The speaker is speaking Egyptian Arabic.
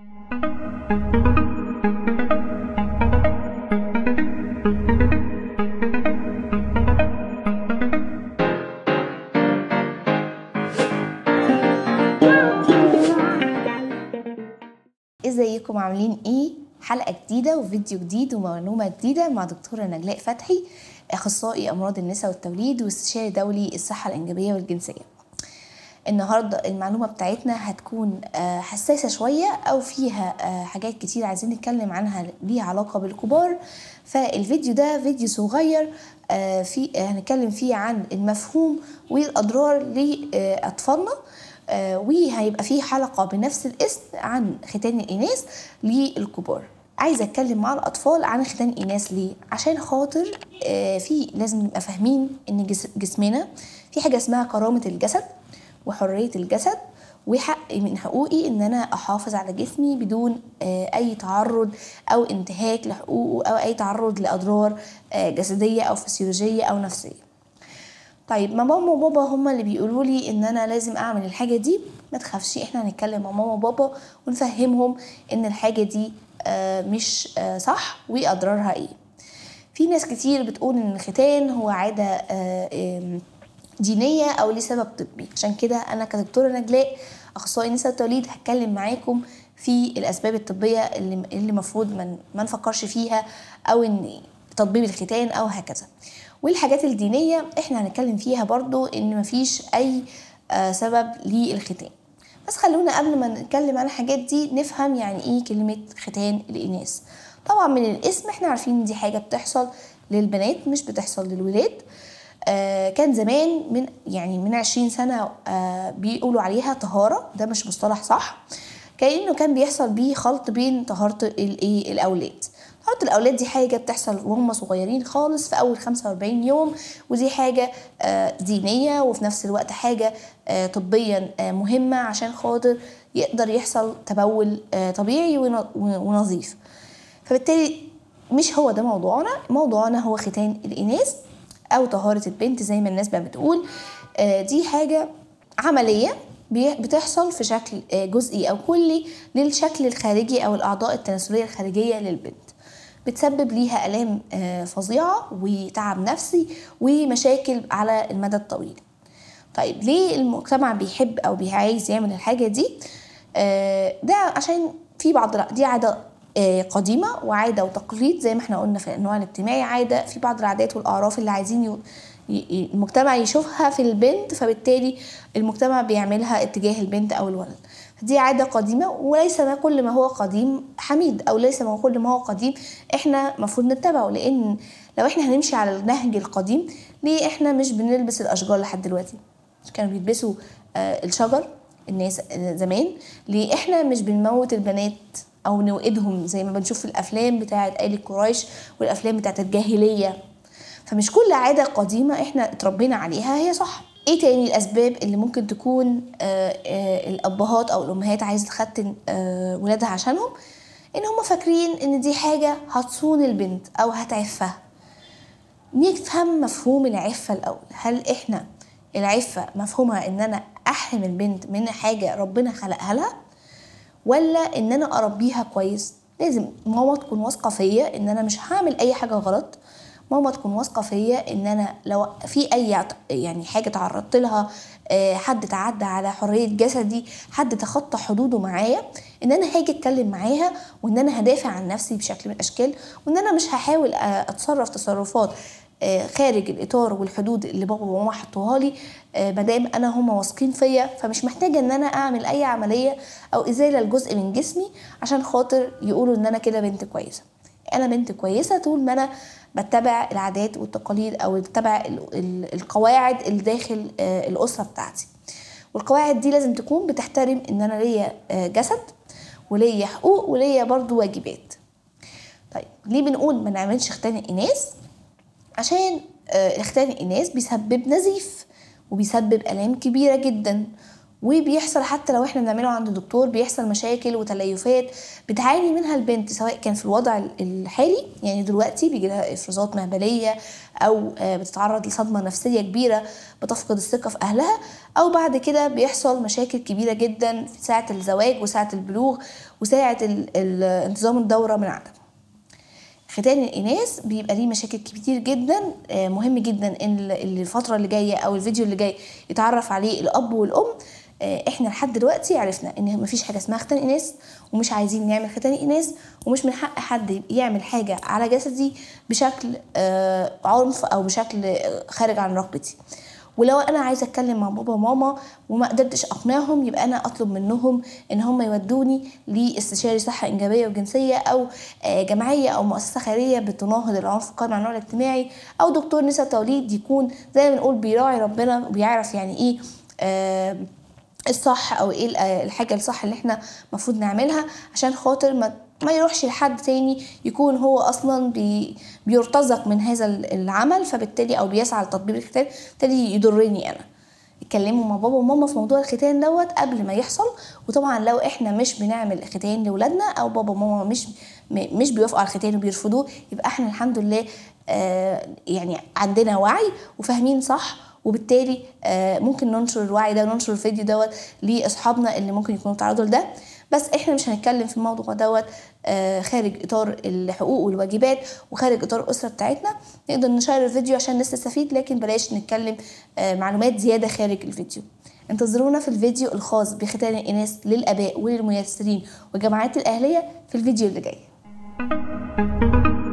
ازيكم عاملين ايه حلقه جديده وفيديو جديد ومعلومه جديده مع دكتوره نجلاء فتحي اخصائي امراض النساء والتوليد واستشاري دولي الصحه الانجابيه والجنسيه النهارده المعلومه بتاعتنا هتكون حساسه شويه او فيها حاجات كتير عايزين نتكلم عنها ليها علاقه بالكبار فالفيديو ده فيديو صغير في هنتكلم فيه عن المفهوم والاضرار لاطفالنا وهيبقى فيه حلقة بنفس الاسم عن ختان الإناث للكبار عايزة أتكلم مع الأطفال عن ختان الإناث ليه؟ عشان خاطر في لازم نبقى فاهمين إن جسمنا في حاجة اسمها كرامة الجسد وحرية الجسد وحق من حقوقي ان انا احافظ على جسمي بدون اي تعرض او انتهاك لحقوقه او اي تعرض لاضرار جسديه او فسيولوجيه او نفسيه طيب ما ماما وبابا هما اللي بيقولوا لي ان انا لازم اعمل الحاجه دي ما تخافش احنا هنتكلم مع ماما وبابا ونفهمهم ان الحاجه دي مش صح واضرارها ايه في ناس كتير بتقول ان الختان هو عاده دينيه او لسبب طبي عشان كده انا كدكتوره نجلاء اخصائي نساء التوليد هتكلم معاكم في الاسباب الطبيه اللي اللي المفروض ما نفكرش فيها او ان تطبيب الختان او هكذا والحاجات الدينية احنا هنتكلم فيها برضو ان مفيش اي سبب للختان بس خلونا قبل ما نتكلم عن الحاجات دي نفهم يعني ايه كلمة ختان الاناث طبعا من الاسم احنا عارفين ان دي حاجة بتحصل للبنات مش بتحصل للولاد آه كان زمان من يعني من عشرين سنة آه بيقولوا عليها طهارة ده مش مصطلح صح كأنه كان بيحصل بيه خلط بين طهارة الايه الأولاد طهارة الأولاد دي حاجة بتحصل وهم صغيرين خالص في أول 45 يوم ودي حاجة دينية وفي نفس الوقت حاجة طبيا مهمة عشان خاطر يقدر يحصل تبول طبيعي ونظيف فبالتالي مش هو ده موضوعنا موضوعنا هو ختان الإناث أو طهارة البنت زي ما الناس بقى بتقول دي حاجة عملية بتحصل في شكل جزئي أو كلي للشكل الخارجي أو الأعضاء التناسلية الخارجية للبنت بتسبب ليها آلام فظيعة وتعب نفسي ومشاكل على المدى الطويل طيب ليه المجتمع بيحب أو عايز يعمل الحاجة دي ده عشان في بعض دي عادة قديمة وعادة وتقليد زي ما احنا قلنا في النوع الاجتماعي عادة في بعض العادات والأعراف اللي عايزين المجتمع يشوفها في البنت فبالتالي المجتمع بيعملها اتجاه البنت أو الولد دي عادة قديمة وليس ما كل ما هو قديم حميد أو ليس ما كل ما هو قديم إحنا المفروض نتبعه لأن لو إحنا هنمشي على النهج القديم ليه إحنا مش بنلبس الأشجار لحد دلوقتي كانوا بيلبسوا آه الشجر الناس زمان ليه إحنا مش بنموت البنات أو نوقدهم زي ما بنشوف في الأفلام بتاعة آل قريش والأفلام بتاعة الجاهلية فمش كل عادة قديمة إحنا اتربينا عليها هي صح ايه تاني الاسباب اللي ممكن تكون آآ آآ الابهات او الامهات عايزه تختن ولادها عشانهم ان هم فاكرين ان دي حاجه هتصون البنت او هتعفها نفهم مفهوم العفه الاول هل احنا العفه مفهومها ان انا احرم البنت من حاجه ربنا خلقها لها ولا ان انا اربيها كويس لازم ماما تكون واثقه فيا ان انا مش هعمل اي حاجه غلط ماما تكون واثقه فيا ان انا لو في اي يعني حاجه تعرضت لها حد تعدى على حريه جسدي حد تخطى حدوده معايا ان انا هاجي اتكلم معاها وان انا هدافع عن نفسي بشكل من الاشكال وان انا مش هحاول اتصرف تصرفات خارج الاطار والحدود اللي بابا وماما حطوها لي مادام انا هما واثقين فيا فمش محتاجه ان انا اعمل اي عمليه او ازاله لجزء من جسمي عشان خاطر يقولوا ان انا كده بنت كويسه انا بنت كويسه طول ما انا بتبع العادات والتقاليد او بتبع القواعد اللي داخل الاسره بتاعتي والقواعد دي لازم تكون بتحترم ان انا ليا جسد وليا حقوق وليا برضو واجبات طيب ليه بنقول ما نعملش ختان الاناث عشان ختان الاناث بيسبب نزيف وبيسبب الام كبيره جدا وبيحصل حتى لو احنا بنعمله عند دكتور بيحصل مشاكل وتليفات بتعاني منها البنت سواء كان في الوضع الحالي يعني دلوقتي بيجي لها افرازات مهبليه او آه، بتتعرض لصدمه نفسيه كبيره بتفقد الثقه في اهلها او بعد كده بيحصل مشاكل كبيره جدا في ساعه الزواج وساعه البلوغ وساعه انتظام الدوره من عدم ختان الاناث بيبقى ليه مشاكل كتير جدا آه، مهم جدا ان الفتره اللي جايه او الفيديو اللي جاي يتعرف عليه الاب والام آه، احنا لحد دلوقتي عرفنا ان مفيش حاجه اسمها ختان اناث ومش عايزين نعمل ختان اناث ومش من حق حد يعمل حاجه على جسدي بشكل آه، عنف او بشكل خارج عن رغبتي ولو انا عايزه اتكلم مع بابا وماما وما قدرتش اقنعهم يبقى انا اطلب منهم ان هم يودوني لاستشاري صحه انجابيه وجنسيه او آه، جمعيه او مؤسسه خيريه بتناهض العنف القائم على النوع الاجتماعي او دكتور نساء توليد يكون زي ما بنقول بيراعي ربنا وبيعرف يعني ايه آه الصح او ايه الحاجه الصح اللي احنا المفروض نعملها عشان خاطر ما ما يروحش لحد تاني يكون هو اصلا بي بيرتزق من هذا العمل فبالتالي او بيسعى لتطبيق الختان بالتالي يضرني انا اتكلموا مع بابا وماما في موضوع الختان دوت قبل ما يحصل وطبعا لو احنا مش بنعمل ختان لاولادنا او بابا وماما مش مش بيوافقوا على الختان وبيرفضوه يبقى احنا الحمد لله آه يعني عندنا وعي وفاهمين صح وبالتالي آه، ممكن ننشر الوعي ده وننشر الفيديو دوت لاصحابنا اللي ممكن يكونوا تعرضوا لده بس احنا مش هنتكلم في الموضوع دوت آه، خارج اطار الحقوق والواجبات وخارج اطار الاسره بتاعتنا نقدر نشير الفيديو عشان الناس تستفيد لكن بلاش نتكلم آه، معلومات زياده خارج الفيديو انتظرونا في الفيديو الخاص بختان الاناث للاباء وللميسرين والجماعات الاهليه في الفيديو اللي جاي